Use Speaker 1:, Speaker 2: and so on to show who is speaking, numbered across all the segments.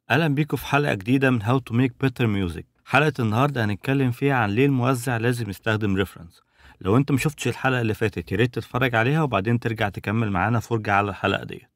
Speaker 1: أهلا بيكم في حلقة جديدة من How to Make Better Music حلقة النهاردة هنتكلم فيها عن ليه الموزع لازم يستخدم ريفرنس لو انت مشفتش الحلقة اللي فاتت ياريت تتفرج عليها وبعدين ترجع تكمل معانا فرجة على الحلقة ديت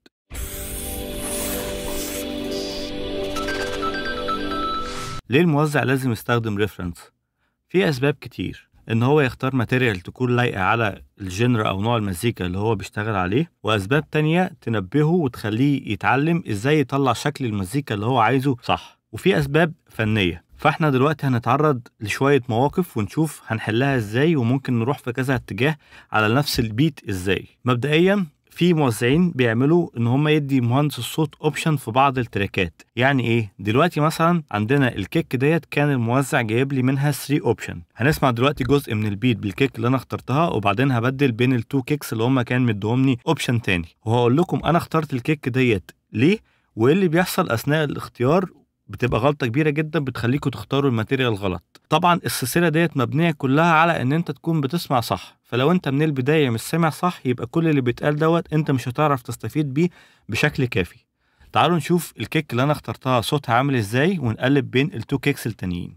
Speaker 1: ليه الموزع لازم يستخدم ريفرنس في أسباب كتير ان هو يختار ماتيريال تكون لايقه على الجنر او نوع المزيكا اللي هو بيشتغل عليه واسباب تانية تنبهه وتخليه يتعلم ازاي يطلع شكل المزيكا اللي هو عايزه صح وفي اسباب فنيه فاحنا دلوقتي هنتعرض لشويه مواقف ونشوف هنحلها ازاي وممكن نروح في كذا اتجاه على نفس البيت ازاي مبدئيا في موزعين بيعملوا ان هم يدي مهندس الصوت اوبشن في بعض التراكات يعني ايه دلوقتي مثلا عندنا الكيك ديت كان الموزع جايب لي منها 3 اوبشن هنسمع دلوقتي جزء من البيت بالكيك اللي انا اخترتها وبعدين هبدل بين التو كيكس اللي هم كان مديهمني اوبشن تاني وهقول لكم انا اخترت الكيك ديت ليه وايه اللي بيحصل اثناء الاختيار بتبقى غلطه كبيره جدا بتخليكم تختاروا الماتيريال غلط طبعا السلسله ديت مبنيه كلها على ان انت تكون بتسمع صح فلو انت من البدايه مش سامع صح يبقى كل اللي بيتقال دوت انت مش هتعرف تستفيد بيه بشكل كافي تعالوا نشوف الكيك اللي انا اخترتها صوتها عامل ازاي ونقلب بين التو كيكس التانيين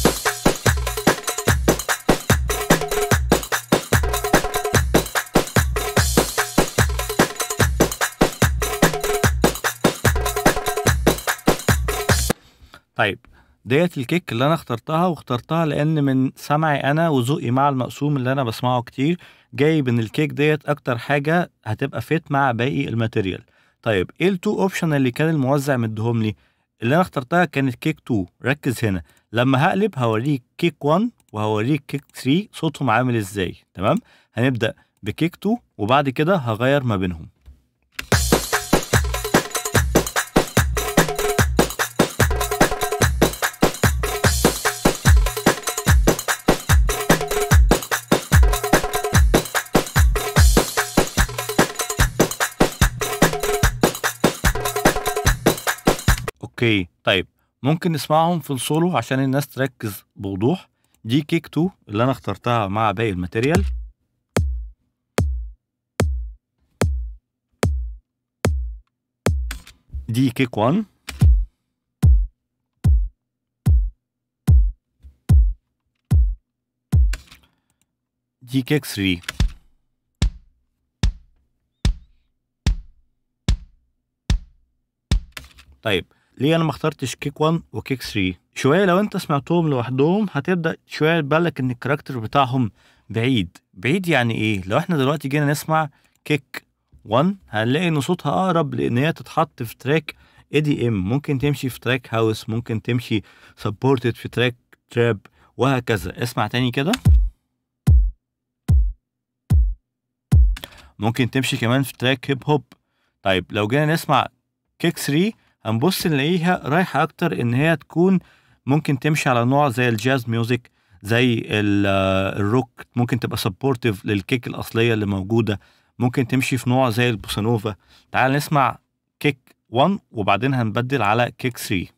Speaker 1: طيب ديت الكيك اللي انا اخترتها واخترتها لان من سمعي انا وذوقي مع المقسوم اللي انا بسمعه كتير جايب ان الكيك ديت اكتر حاجه هتبقى فيت مع باقي الماتيريال طيب ايه التو اوبشن اللي كان الموزع مديهم لي اللي انا اخترتها كانت كيك 2 ركز هنا لما هقلب هوريك كيك 1 وهوريك كيك 3 صوتهم عامل ازاي تمام هنبدا بكيك 2 وبعد كده هغير ما بينهم اوكي طيب ممكن نسمعهم في السولو عشان الناس تركز بوضوح دي كيك 2 اللي انا اخترتها مع باقي الماتيريال دي كيك 1 دي كيك 3 طيب ليه انا ما اخترتش كيك 1 وكيك 3 شويه لو انت سمعتهم لوحدهم هتبدا شويه تبالك ان الكاركتر بتاعهم بعيد بعيد يعني ايه لو احنا دلوقتي جينا نسمع كيك 1 هنلاقي ان صوتها اقرب لان هي تتحط في تراك اي دي ام ممكن تمشي في تراك هاوس ممكن تمشي سبورتد في تراك تراب وهكذا اسمع تاني كده ممكن تمشي كمان في تراك هيب هوب طيب لو جينا نسمع كيك 3 هنبص نلاقيها رايحة أكتر إن هي تكون ممكن تمشي على نوع زي الجاز ميوزك زي الروك ممكن تبقى سبورتيف للكيك الأصلية اللي موجودة ممكن تمشي في نوع زي البوسانوفا تعال نسمع كيك 1 وبعدين هنبدل على كيك 3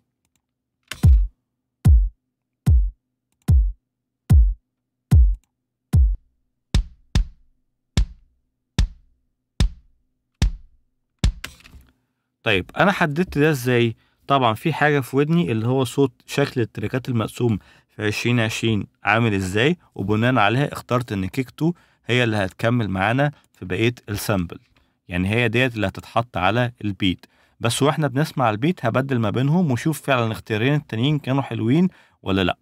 Speaker 1: طيب انا حددت ده ازاي طبعا في حاجه في ودني اللي هو صوت شكل التراكات المقسوم في 2020 عامل ازاي وبناء عليها اخترت ان كيك 2 هي اللي هتكمل معانا في بقيه السامبل يعني هي ديت اللي هتتحط على البيت بس واحنا بنسمع البيت هبدل ما بينهم وشوف فعلا الاختيارين التانيين كانوا حلوين ولا لا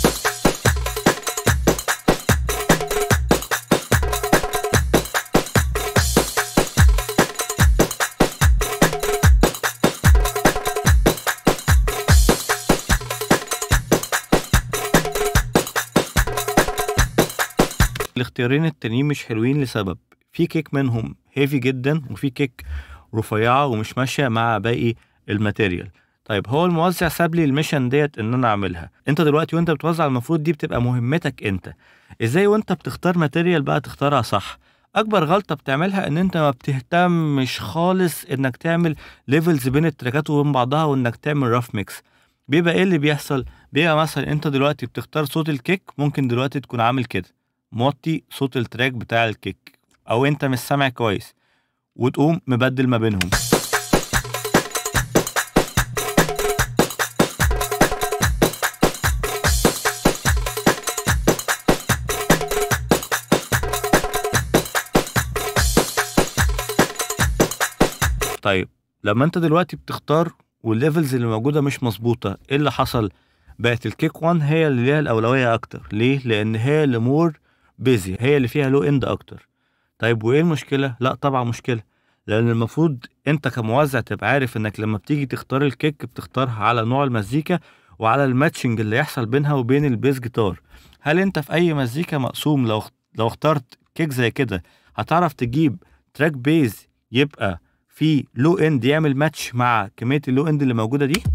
Speaker 1: الاختيارين التانيين مش حلوين لسبب في كيك منهم هيفي جدا وفي كيك رفيعة ومش ماشية مع باقي الماتيريال طيب هو الموزع ساب لي الميشن ديت ان انا اعملها انت دلوقتي وانت بتوزع المفروض دي بتبقى مهمتك انت ازاي وانت بتختار ماتيريال بقى تختارها صح اكبر غلطه بتعملها ان انت ما بتهتمش خالص انك تعمل ليفلز بين التراكات وبين بعضها وانك تعمل راف ميكس بيبقى ايه اللي بيحصل بيبقى مثلا انت دلوقتي بتختار صوت الكيك ممكن دلوقتي تكون عامل كده موطي صوت التراك بتاع الكيك او انت مش سامع كويس وتقوم مبدل ما بينهم طيب لما انت دلوقتي بتختار والليفلز اللي موجوده مش مظبوطه ايه اللي حصل بقت الكيك 1 هي اللي ليها الاولويه اكتر ليه لان هي اللي مور بيزي هي اللي فيها لو اند اكتر طيب وايه المشكله لا طبعا مشكله لان المفروض انت كموزع تبقى عارف انك لما بتيجي تختار الكيك بتختارها على نوع المزيكا وعلى الماتشنج اللي يحصل بينها وبين البيز جيتار هل انت في اي مزيكا مقسوم لو لو اخترت كيك زي كده هتعرف تجيب تراك بيز يبقى في لو اند يعمل ماتش مع كميه اللو اند اللي موجوده دي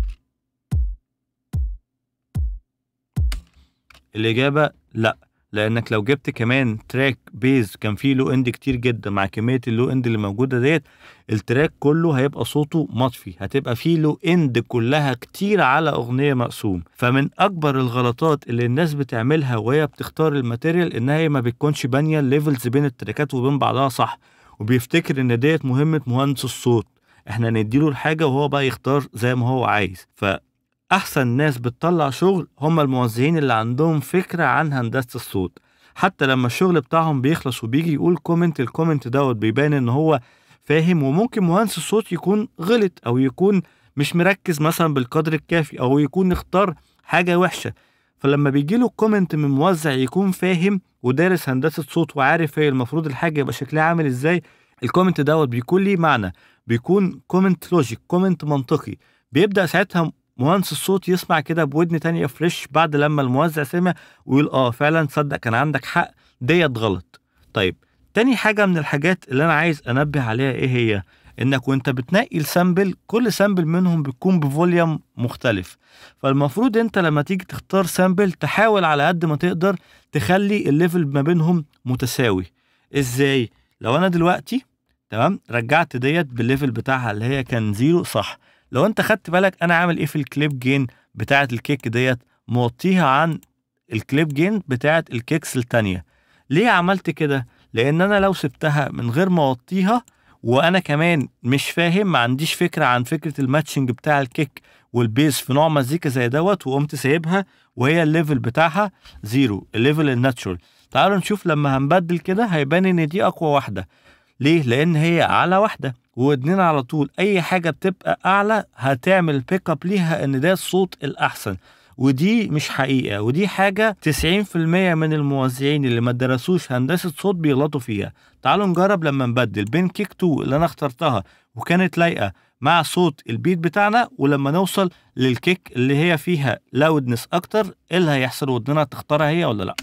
Speaker 1: الاجابه لا لانك لو جبت كمان تراك بيز كان فيه لو اند كتير جدا مع كميه اللو اند اللي موجوده ديت التراك كله هيبقى صوته مطفي هتبقى فيه لو اند كلها كتير على اغنيه مقسوم فمن اكبر الغلطات اللي الناس بتعملها وهي بتختار الماتيريال انها هي ما بتكونش بانيه الليفلز بين التراكات وبين بعضها صح وبيفتكر ان ديت مهمه مهندس الصوت احنا نديله الحاجه وهو بقى يختار زي ما هو عايز فاحسن ناس بتطلع شغل هم الموزعين اللي عندهم فكره عن هندسه الصوت حتى لما الشغل بتاعهم بيخلص وبيجي يقول كومنت الكومنت دوت بيبان ان هو فاهم وممكن مهندس الصوت يكون غلط او يكون مش مركز مثلا بالقدر الكافي او يكون اختار حاجه وحشه فلما بيجي له كومنت من موزع يكون فاهم ودارس هندسه صوت وعارف هي المفروض الحاجه يبقى شكلها عامل ازاي الكومنت دوت بيكون ليه معنى بيكون كومنت لوجيك كومنت منطقي بيبدا ساعتها مهندس الصوت يسمع كده بودن تانية فريش بعد لما الموزع سمع ويقول اه فعلا تصدق كان عندك حق ديت غلط طيب تاني حاجة من الحاجات اللي أنا عايز أنبه عليها إيه هي؟ إنك وأنت بتنقي السامبل كل سامبل منهم بيكون بفوليوم مختلف فالمفروض أنت لما تيجي تختار سامبل تحاول على قد ما تقدر تخلي الليفل ما بينهم متساوي إزاي؟ لو أنا دلوقتي تمام رجعت ديت بالليفل بتاعها اللي هي كان زيرو صح لو أنت خدت بالك أنا عامل إيه في الكليب جين بتاعة الكيك ديت موطيها عن الكليب جين بتاعة الكيكس التانية ليه عملت كده؟ لان انا لو سبتها من غير ما اوطيها وانا كمان مش فاهم ما عنديش فكره عن فكره الماتشنج بتاع الكيك والبيز في نوع مزيكا زي دوت وقمت سايبها وهي الليفل بتاعها زيرو الليفل الناتشورال تعالوا نشوف لما هنبدل كده هيبان ان دي اقوى واحده ليه لان هي اعلى واحده وودننا على طول اي حاجه بتبقى اعلى هتعمل بيك اب ليها ان ده الصوت الاحسن ودي مش حقيقة ودي حاجة 90% من الموزعين اللي ما درسوش هندسة صوت بيغلطوا فيها تعالوا نجرب لما نبدل بين كيك 2 اللي انا اخترتها وكانت لايقة مع صوت البيت بتاعنا ولما نوصل للكيك اللي هي فيها لاودنس اكتر ايه اللي هيحصل ودنا تختارها هي ولا لا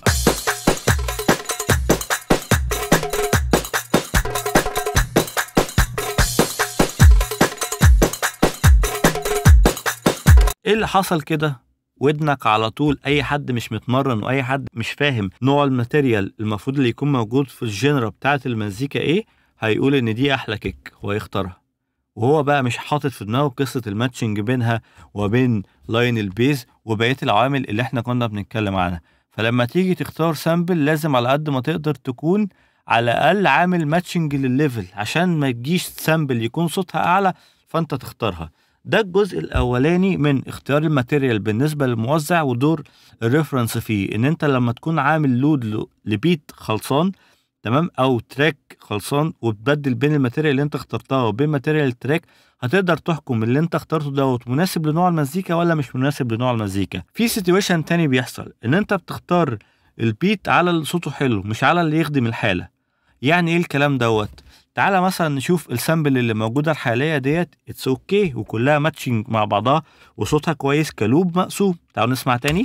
Speaker 1: ايه اللي حصل كده ودنك على طول اي حد مش متمرن واي حد مش فاهم نوع الماتيريال المفروض اللي يكون موجود في الجنرا بتاعه المزيكا ايه هيقول ان دي احلى كيك ويختارها وهو بقى مش حاطط في دماغه قصه الماتشنج بينها وبين لاين البيز وبقيه العوامل اللي احنا كنا بنتكلم عنها فلما تيجي تختار سامبل لازم على قد ما تقدر تكون على الاقل عامل ماتشنج للليفل عشان ما تجيش سامبل يكون صوتها اعلى فانت تختارها ده الجزء الاولاني من اختيار الماتيريال بالنسبه للموزع ودور الريفرنس فيه ان انت لما تكون عامل لود لبيت خلصان تمام او تراك خلصان وتبدل بين الماتيريال اللي انت اخترتها وبين ماتيريال التراك هتقدر تحكم اللي انت اخترته دوت مناسب لنوع المزيكا ولا مش مناسب لنوع المزيكا في سيتويشن تاني بيحصل ان انت بتختار البيت على اللي صوته حلو مش على اللي يخدم الحاله يعني ايه الكلام دوت تعالى مثلا نشوف السامبل اللي موجوده الحاليه ديت اتس اوكي okay وكلها ماتشنج مع بعضها وصوتها كويس كلوب مقسوم تعالوا نسمع تاني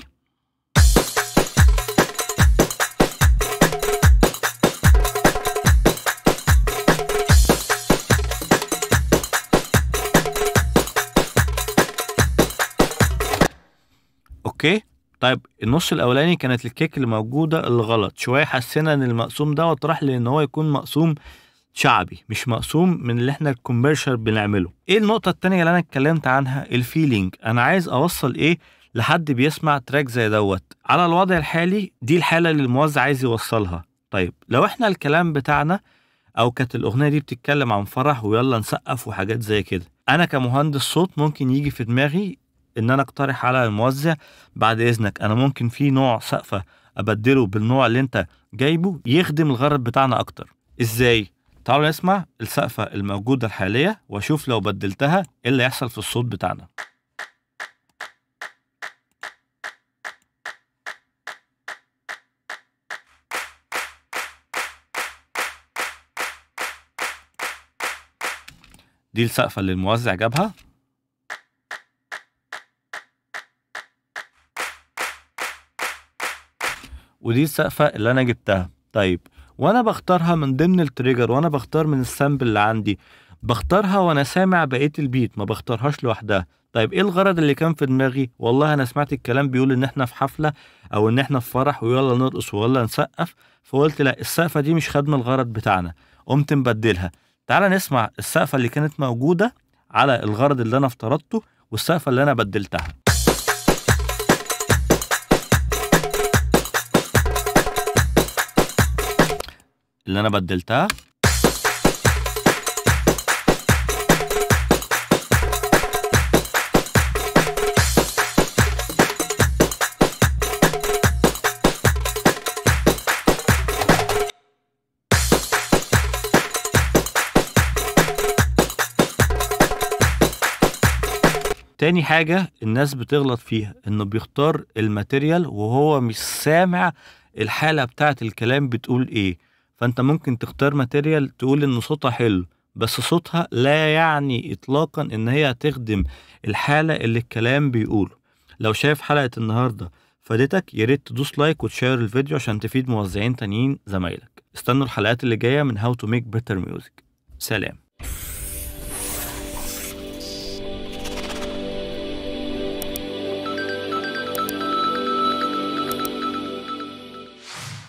Speaker 1: اوكي طيب النص الاولاني كانت الكيك اللي موجوده الغلط شويه حسينا ان المقسوم دوت راح لان هو يكون مقسوم شعبي مش مقسوم من اللي احنا الكوميرشال بنعمله ايه النقطه التانية اللي انا اتكلمت عنها الفيلينج انا عايز اوصل ايه لحد بيسمع تراك زي دوت على الوضع الحالي دي الحاله اللي الموزع عايز يوصلها طيب لو احنا الكلام بتاعنا او كانت الاغنيه دي بتتكلم عن فرح ويلا نسقف وحاجات زي كده انا كمهندس صوت ممكن يجي في دماغي ان انا اقترح على الموزع بعد اذنك انا ممكن في نوع سقفه ابدله بالنوع اللي انت جايبه يخدم الغرض بتاعنا اكتر ازاي تعالوا نسمع السقفة الموجودة الحالية واشوف لو بدلتها ايه اللي يحصل في الصوت بتاعنا دي السقفة اللي الموزع جابها ودي السقفة اللي أنا جبتها طيب وأنا بختارها من ضمن التريجر وأنا بختار من السامبل اللي عندي بختارها وأنا سامع بقية البيت ما بختارهاش لوحدها طيب ايه الغرض اللي كان في دماغي والله انا سمعت الكلام بيقول ان احنا في حفله او ان احنا في فرح ويلا نرقص ويلا نسقف فقلت لا السقفه دي مش خدمه الغرض بتاعنا قمت مبدلها تعالى نسمع السقفه اللي كانت موجوده على الغرض اللي انا افترضته والسقفه اللي انا بدلتها اللي انا بدلتها تاني حاجة الناس بتغلط فيها انه بيختار الماتيريال وهو مش سامع الحالة بتاعة الكلام بتقول ايه فانت ممكن تختار ماتيريال تقول ان صوتها حلو بس صوتها لا يعني اطلاقا ان هي تخدم الحالة اللي الكلام بيقوله لو شايف حلقة النهاردة فادتك يا ريت تدوس لايك وتشير الفيديو عشان تفيد موزعين تانيين زمايلك استنوا الحلقات اللي جاية من How to Make Better Music سلام